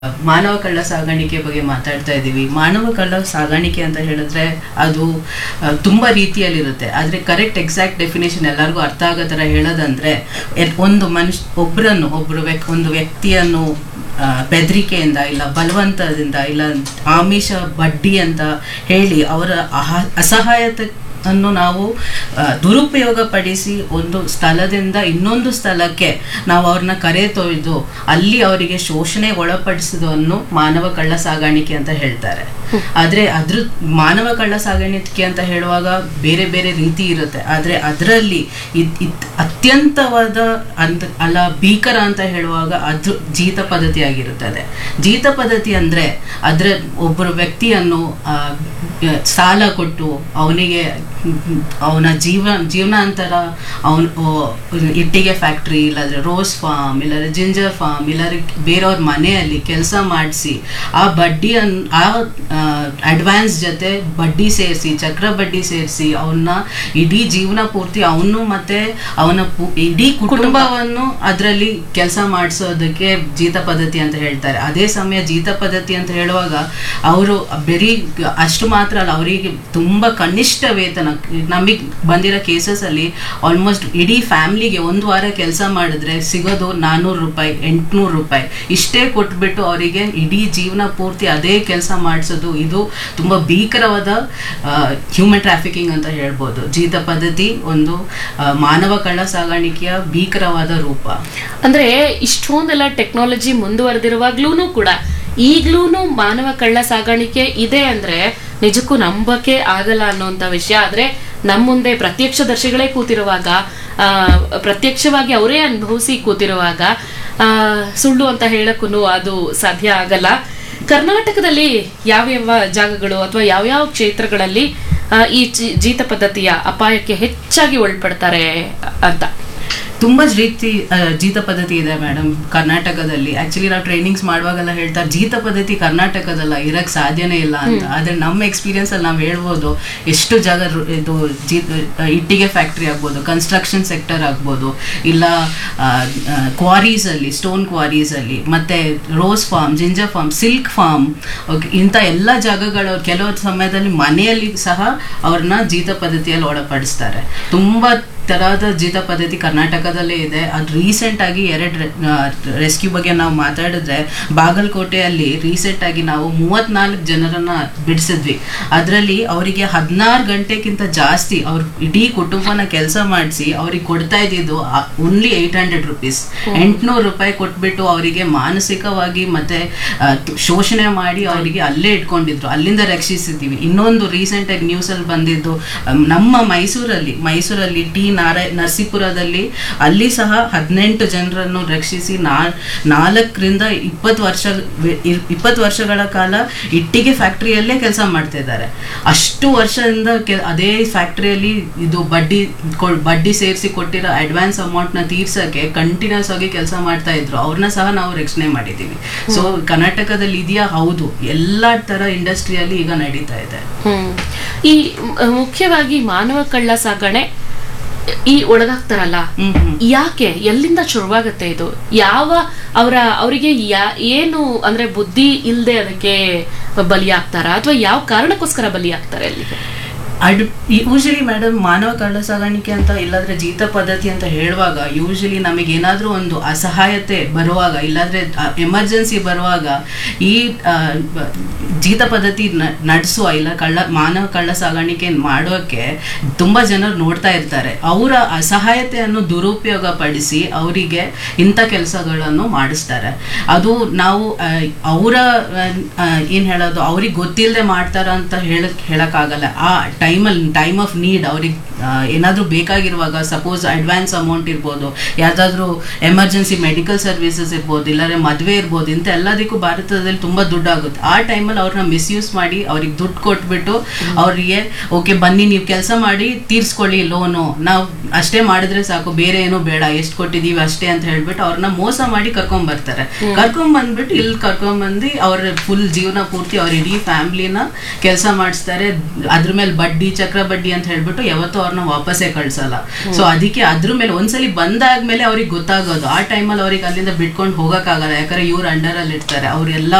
ಮಾನವ ಕಳ್ಳ ಸಾಗಾಣಿಕೆ ಬಗ್ಗೆ ಮಾತಾಡ್ತಾ ಇದ್ದೀವಿ ಮಾನವ ಕಳ್ಳ ಸಾಗಾಣಿಕೆ ಅಂತ ಹೇಳಿದ್ರೆ ಅದು ಆ, ತುಂಬಾ ರೀತಿಯಲ್ಲಿರುತ್ತೆ ಆದ್ರೆ ಕರೆಕ್ಟ್ ಎಕ್ಸಾಕ್ಟ್ ಡೆಫಿನೇಷನ್ ಎಲ್ಲರಿಗೂ ಅರ್ಥ ಆಗೋ ಥರ ಹೇಳೋದಂದ್ರೆ ಎಲ್- ಒಂದು ಮನುಷ್ಯ ಒಬ್ಬರನ್ನು ಒಬ್ಬರು ವ್ಯಕ್ ಒಂದು ವ್ಯಕ್ತಿಯನ್ನು ಆ, ಬೆದರಿಕೆಯಿಂದ ಇಲ್ಲ ಬಲವಂತದಿಂದ ಇಲ್ಲ ಆಮಿಷ ಬಡ್ಡಿ ಅಂತ ಹೇಳಿ ಅವರ ಅಹ ಅಸಹಾಯತೆ ಅನ್ನು ನಾವು ಆ, ದುರುಪಯೋಗ ಪಡಿಸಿ ಒಂದು ಸ್ಥಳದಿಂದ ಇನ್ನೊಂದು ಸ್ಥಳಕ್ಕೆ ನಾವು ಅವ್ರನ್ನ ಕರೆ ತೊಯ್ದು ಅಲ್ಲಿ ಅವರಿಗೆ ಶೋಷಣೆ ಒಳಪಡಿಸೋದನ್ನು ಮಾನವ ಕಳ್ಳ ಸಾಗಾಣಿಕೆ ಅಂತ ಹೇಳ್ತಾರೆ ಆದ್ರೆ ಅದ್ರ ಮಾನವ ಕಳ್ಳ ಸಾಗಾಣಿಕೆ ಅಂತ ಹೇಳುವಾಗ ಬೇರೆ ಬೇರೆ ರೀತಿ ಇರುತ್ತೆ ಆದ್ರೆ ಅದರಲ್ಲಿ ಅತ್ಯಂತವಾದ ಅಂತ ಅಲ್ಲ ಭೀಕರ ಅಂತ ಹೇಳುವಾಗ ಅದು ಜೀತ ಪದ್ಧತಿ ಆಗಿರುತ್ತದೆ ಜೀತ ಪದ್ಧತಿ ಅಂದ್ರೆ ಅದ್ರ ಒಬ್ಬರು ವ್ಯಕ್ತಿಯನ್ನು ಆ, ಸಾಲ ಕೊಟ್ಟು ಅವನಿಗೆ ಅವನ ಜೀವ ಜೀವನಾಂತರ ಅವನು ಇಟ್ಟಿಗೆ ಫ್ಯಾಕ್ಟ್ರಿ ಇಲ್ಲಾಂದ್ರೆ ರೋಸ್ ಫಾರ್ಮ್ ಇಲ್ಲಾಂದ್ರೆ ಜಿಂಜರ್ ಫಾರ್ಮ್ ಇಲ್ಲಾಂದ್ರೆ ಬೇರೆಯವ್ರ ಮನೆಯಲ್ಲಿ ಕೆಲಸ ಮಾಡಿಸಿ ಆ ಬಡ್ಡಿ ಅನ್ ಆ ಅಡ್ವಾನ್ಸ್ ಜೊತೆ ಬಡ್ಡಿ ಸೇರಿಸಿ ಚಕ್ರ ಬಡ್ಡಿ ಸೇರಿಸಿ ಅವನ್ನ ಇಡೀ ಜೀವನ ಪೂರ್ತಿ ಅವನು ಮತ್ತೆ ಅವನ ಪು- ಇಡೀ ಕುಟುಂಬವನ್ನು ಅದರಲ್ಲಿ ಕೆಲಸ ಮಾಡಿಸೋದಕ್ಕೆ ಜೀತ ಪದ್ಧತಿ ಅಂತ ಹೇಳ್ತಾರೆ ಅದೇ ಸಮಯ ಜೀತ ಪದ್ಧತಿ ಅಂತ ಹೇಳುವಾಗ ಅವರು ಬರೀ ಅಷ್ಟು ಮಾತ್ರ ಅಲ್ಲ ಅವರಿಗೆ ತುಂಬಾ ಕನಿಷ್ಠ ವೇತನ ನಮಗೆ ಬಂದಿರೋ ಕೇಸಸ್ ಅಲ್ಲಿ ಆಲ್ಮೋಸ್ಟ್ ಇಡೀ ಫ್ಯಾಮಿಲಿಗೆ ಒಂದು ವಾರ ಕೆಲಸ ಮಾಡಿದ್ರೆ ಸಿಗೋದು ನಾನ್ನೂರು ರೂಪಾಯಿ ಎಂಟುನೂರು ರೂಪಾಯಿ ಇಷ್ಟೇ ಕೊಟ್ಬಿಟ್ಟು ಅವರಿಗೆ ಇಡೀ ಜೀವನ ಪೂರ್ತಿ ಅದೇ ಕೆಲಸ ಮಾಡಿಸೋದು ಇದು ತುಂಬಾ ಭೀಕರವಾದ ಹ್ಯೂಮನ್ ಟ್ರಾಫಿಕಿಂಗ್ ಅಂತ ಹೇಳ್ಬೋದು ಜೀತ ಪದ್ಧತಿ ಒಂದು ಆ, ಮಾನವ ಕಳ್ಳ ಸಾಗಾಣಿಕೆಯ ಭೀಕರವಾದ ರೂಪ ಅಂದ್ರೆ ಇಷ್ಟೊಂದೆಲ್ಲ ಟೆಕ್ನಾಲಜಿ ಮುಂದುವರೆದಿರುವಾಗ್ಲೂ ಕೂಡ ಈಗ್ಲೂನು ಮಾನವ ಕಳ್ಳ ಸಾಗಾಣಿಕೆ ಇದೆ ಅಂದ್ರೆ ನಿಜಕ್ಕೂ ನಂಬಕ್ಕೆ ಆಗಲ್ಲ ಅನ್ನೋಂಥ ವಿಷಯ ಆದ್ರೆ ನಮ್ಮ ಮುಂದೆ ಪ್ರತ್ಯಕ್ಷದರ್ಶಿಗಳೇ ಕೂತಿರುವಾಗ ಆ, ಪ್ರತ್ಯಕ್ಷವಾಗಿ ಅವರೇ ಅನುಭವಿಸಿ ಕೂತಿರುವಾಗ ಆ, ಸುಳ್ಳು ಅಂತ ಹೇಳಕ್ಕೂ ಅದು ಸಾಧ್ಯ ಆಗಲ್ಲ ಕರ್ನಾಟಕದಲ್ಲಿ ಯಾವ್ಯಾವ ಜಾಗಗಳು ಅಥವಾ ಯಾವ್ಯಾವ ಕ್ಷೇತ್ರಗಳಲ್ಲಿ ಆ, ಈ ಜಿ- ಜೀತ ಪದ್ಧತಿಯ ಅಪಾಯಕ್ಕೆ ಹೆಚ್ಚಾಗಿ ಒಳಪಡ್ತಾರೆ ಅಂತ ತುಂಬಾ ರೀತಿ ಆ, ಜೀತ ಪದ್ಧತಿ ಇದೆ ಮೇಡಮ್ ಕರ್ನಾಟಕದಲ್ಲಿ ಆಕ್ಚುಲಿ ನಾವು ಟ್ರೈನಿಂಗ್ಸ್ ಮಾಡುವಾಗೆಲ್ಲ ಹೇಳ್ತಾರೆ ಜೀತ ಪದ್ಧತಿ ಕರ್ನಾಟಕದಲ್ಲ ಇರಕ್ ಸಾಧ್ಯನೇ ಇಲ್ಲ ಅಂತ ಆದ್ರೆ ನಮ್ಮ ಎಕ್ಸ್ಪೀರಿಯನ್ಸ್ ಅಲ್ಲಿ ನಾವು ಹೇಳ್ಬೋದು ಎಷ್ಟು ಜಾಗ ರು- ಇದು ಜೀ ಇಟ್ಟಿಗೆ ಫ್ಯಾಕ್ಟ್ರಿ ಆಗ್ಬೋದು ಕನ್ಸ್ಟ್ರಕ್ಷನ್ ಸೆಕ್ಟರ್ ಆಗ್ಬೋದು ಇಲ್ಲ ಕ್ವಾರೀಸ್ ಅಲ್ಲಿ ಸ್ಟೋನ್ ಕ್ವಾರೀಸ್ ಅಲ್ಲಿ ಮತ್ತೆ rose farm ginger farm silk farm ಇಂಥ ಎಲ್ಲ ಜಾಗಗಳು ಕೆಲವು ಸಮಯದಲ್ಲಿ ಮನೆಯಲ್ಲಿ ಸಹ ಅವ್ರನ್ನ ಜೀತ ಪದ್ಧತಿಯಲ್ಲಿ ಒಳಪಡಿಸ್ತಾರೆ ತುಂಬಾ ತರಹದ ಜೀತ ಪದ್ಧತಿ ಕರ್ನಾಟಕದಲ್ಲೇ ಇದೆ ಅದು ರೀಸೆಂಟ್ ಆಗಿ ಎರಡು ರೆಸ್ಕ್ಯೂ ಬಗ್ಗೆ ನಾವು ಮಾತಾಡಿದ್ರೆ ಬಾಗಲಕೋಟೆಯಲ್ಲಿ ರೀಸೆಂಟ್ ಆಗಿ ನಾವು ಮೂವತ್ನಾಲ್ಕು ಜನರನ್ನ ಬಿಡಿಸಿದ್ವಿ ಅದರಲ್ಲಿ ಅವರಿಗೆ ಹದಿನಾರು ಗಂಟೆಗಿಂತ ಜಾಸ್ತಿ ಅವ್ರ ಇಡೀ ಕುಟುಂಬನ ಕೆಲಸ ಮಾಡಿಸಿ ಅವ್ರಿಗೆ ಕೊಡ್ತಾ ಇದ್ದಿದ್ದು ಓನ್ಲಿ ಏಯ್ಟ್ ಹಂಡ್ರೆಡ್ ರುಪೀಸ್ ಎಂಟುನೂರು ರೂಪಾಯಿ ಕೊಟ್ಬಿಟ್ಟು ಅವರಿಗೆ ಮಾನಸಿಕವಾಗಿ ಮತ್ತೆ ಆ, ತು- ಶೋಷಣೆ ಮಾಡಿ ಅವರಿಗೆ ಅಲ್ಲೇ ಇಟ್ಕೊಂಡಿದ್ರು ಅಲ್ಲಿಂದ ರಕ್ಷಿಸಿದ್ದೀವಿ ಇನ್ನೊಂದು ರೀಸೆಂಟ್ ಆಗಿ ನ್ಯೂಸ್ ಅಲ್ಲಿ ಬಂದಿದ್ದು ಅಮ್, ನಮ್ಮ ಮೈಸೂರಲ್ಲಿ ಮೈಸೂರಲ್ಲಿ ಟಿ ನಾರಾಯ ನರಸೀಪುರದಲ್ಲಿ ಅಲ್ಲಿ ಸಹ ಹದಿನೆಂಟು ಜನರನ್ನು ರಕ್ಷಿಸಿ ನಾ ನಾಲ್ಕರಿಂದ ಇಪ್ಪತ್ತು ವರ್ಷ ಇಪ್ಪತ್ತು ವರ್ಷಗಳ ಕಾಲ ಇಟ್ಟಿಗೆ ಫ್ಯಾಕ್ಟ್ರಿಯಲ್ಲೇ ಕೆಲಸ ಮಾಡ್ತಾ ಇದ್ದಾರೆ ಅಷ್ಟು ವರ್ಷದಿಂದ ಕೆ- ಅದೇ ಫ್ಯಾಕ್ಟ್ರಿಯಲ್ಲಿ ಇದು ಬಡ್ಡಿ ಕೊ- ಬಡ್ಡಿ ಸೇರಿಸಿ ಕೊಟ್ಟಿರೋ ಅಡ್ವಾನ್ಸ್ ಅಮೌಂಟ್ನ ತೀರ್ಸಕ್ಕೆ ಕಂಟಿನ್ಯೂಸ್ ಆಗಿ ಕೆಲಸ ಮಾಡ್ತಾ ಇದ್ರು ಅವ್ರನ್ನ ಸಹ ನಾವು ರಕ್ಷಣೆ ಮಾಡಿದ್ದೀವಿ ಸೊ ಕರ್ನಾಟಕದಲ್ಲಿ ಇದೆಯಾ ಹೌದು ಎಲ್ಲ ತರ ಇಂಡಸ್ಟ್ರಿಯಲ್ಲಿ ಈಗ ನಡೀತಾ ಇದೆ ಹ್ಮ್ ಈ ಮ್- ಮುಖ್ಯವಾಗಿ ಮಾನವ ಕಳ್ಳ ಸಾಗಣೆ ಈ ಒಳಗಾಗ್ತಾರಲ್ಲ ಹ್ಮ್ ಹ್ಮ್ ಯಾಕೆ ಎಲ್ಲಿಂದ ಶುರುವಾಗತ್ತೆ ಇದು ಯಾವ ಅವರ ಅವರಿಗೆ ಯಾ- ಏನು ಅಂದ್ರೆ ಬುದ್ಧಿ ಇಲ್ಲದೆ ಅದಕ್ಕೆ ಬಲಿಯಾಗ್ತಾರ ಅಥವಾ ಯಾವ ಕಾರಣಕ್ಕೋಸ್ಕರ ಬಲಿಯಾಗ್ತಾರೆ ಅಲ್ಲಿಗೆ ಅಡ್ ಯೂಶಲಿ ಮೇಡಮ್ ಮಾನವ ಕಳ್ಳ ಸಾಗಾಣಿಕೆ ಅಂತ ಇಲ್ಲಾಂದ್ರೆ ಜೀತ ಪದ್ಧತಿ ಅಂತ ಹೇಳುವಾಗ ಯೂಶಲಿ ನಮಗೆ ಏನಾದರೂ ಒಂದು ಅಸಹಾಯತೆ ಬರುವಾಗ ಇಲ್ಲಾಂದ್ರೆ ಎಮರ್ಜೆನ್ಸಿ ಬರುವಾಗ ಈ ಆ, ಬ- ಜೀತ ಪದ್ಧತಿ ನ- ನಡೆಸುವ ಇಲ್ಲ ಕಳ್ಳ ಮಾನವ ಕಳ್ಳ ಸಾಗಾಣಿಕೆ ಮಾಡೋಕ್ಕೆ ತುಂಬಾ ಜನರು ನೋಡ್ತಾ ಇರ್ತಾರೆ ಅವರ ಅಸಹಾಯತೆಯನ್ನು ದುರುಪಯೋಗ ಪಡಿಸಿ ಅವರಿಗೆ ಇಂಥ ಕೆಲಸಗಳನ್ನು ಮಾಡಿಸ್ತಾರೆ ಅದು ನಾವು ಅವರ ಏನು ಹೇಳೋದು ಅವ್ರಿಗೆ ಗೊತ್ತಿಲ್ಲದೆ ಮಾಡ್ತಾರ ಅಂತ ಹೇಳಕ್ ಹೇಳಕ್ಕಾಗಲ್ಲ ಆ ಟೈಮಲ್ಲಿ ಟೈಮ್ ಆಫ್ ನೀಡ್ ಅವ್ರಿಗೆ ಏನಾದರೂ ಬೇಕಾಗಿರುವಾಗ ಸಪೋಸ್ ಅಡ್ವಾನ್ಸ್ ಅಮೌಂಟ್ ಇರ್ಬೋದು ಯಾವುದಾದ್ರೂ ಎಮರ್ಜೆನ್ಸಿ ಮೆಡಿಕಲ್ ಸರ್ವಿಸಸ್ ಇರ್ಬೋದು ಇಲ್ಲಾಂದ್ರೆ ಮದುವೆ ಇರ್ಬೋದು ಇಂಥ ಎಲ್ಲದಕ್ಕೂ ಭಾರತದಲ್ಲಿ ತುಂಬ ದುಡ್ಡು ಆಗುತ್ತೆ ಆ ಟೈಮಲ್ಲಿ ಅವ್ರನ್ನ ಮಿಸ್ಯೂಸ್ ಮಾಡಿ ಅವ್ರಿಗೆ ದುಡ್ಡು ಕೊಟ್ಬಿಟ್ಟು ಅವರಿಗೆ ಓಕೆ ಬನ್ನಿ ನೀವು ಕೆಲಸ ಮಾಡಿ ತೀರ್ಸ್ಕೊಳ್ಳಿ ಲೋನು ನಾವು ಅಷ್ಟೇ ಮಾಡಿದ್ರೆ ಸಾಕು ಬೇರೆ ಏನೂ ಬೇಡ ಎಷ್ಟು ಕೊಟ್ಟಿದೀವಿ ಅಷ್ಟೇ ಅಂತ ಹೇಳ್ಬಿಟ್ಟು ಅವ್ರನ್ನ ಮೋಸ ಮಾಡಿ ಕರ್ಕೊಂಡ್ ಬರ್ತಾರೆ ಕರ್ಕೊಂಡ್ ಬಂದ್ಬಿಟ್ಟು ಇಲ್ಲಿ ಕರ್ಕೊಂಡ್ ಬಂದು ಅವ್ರ ಫುಲ್ ಜೀವನ ಪೂರ್ತಿ ಅವ್ರ ಇಡೀ ಫ್ಯಾಮಿಲಿನ ಕೆಲಸ ಮಾಡಿಸ್ತಾರೆ ಅದ್ರ ಮೇಲೆ ಬಡ್ಡಿ ಬಡ್ಡಿ ಚಕ್ರ ಬಡ್ಡಿ ಅಂತ ಹೇಳ್ಬಿಟ್ಟು ಯಾವತ್ತೂ ಅವ್ರನ್ನ ವಾಪಸ್ಸೇ ಕಳ್ಸಲ್ಲ ಸೊ ಅದಕ್ಕೆ ಅದ್ರ ಮೇಲೆ ಒಂದ್ಸಲಿ ಬಂದಾದ್ಮೇಲೆ ಅವ್ರಿಗೆ ಗೊತ್ತಾಗೋದು ಆ ಟೈಮಲ್ಲಿ ಅವ್ರಿಗೆ ಅಲ್ಲಿಂದ ಬಿಟ್ಕೊಂಡು ಹೋಗಕ್ಕಾಗಲ್ಲ ಯಾಕಂದ್ರೆ ಇವ್ರ ಅಂಡರ್ ಅಲ್ಲಿ ಇರ್ತಾರೆ ಅವ್ರೆಲ್ಲ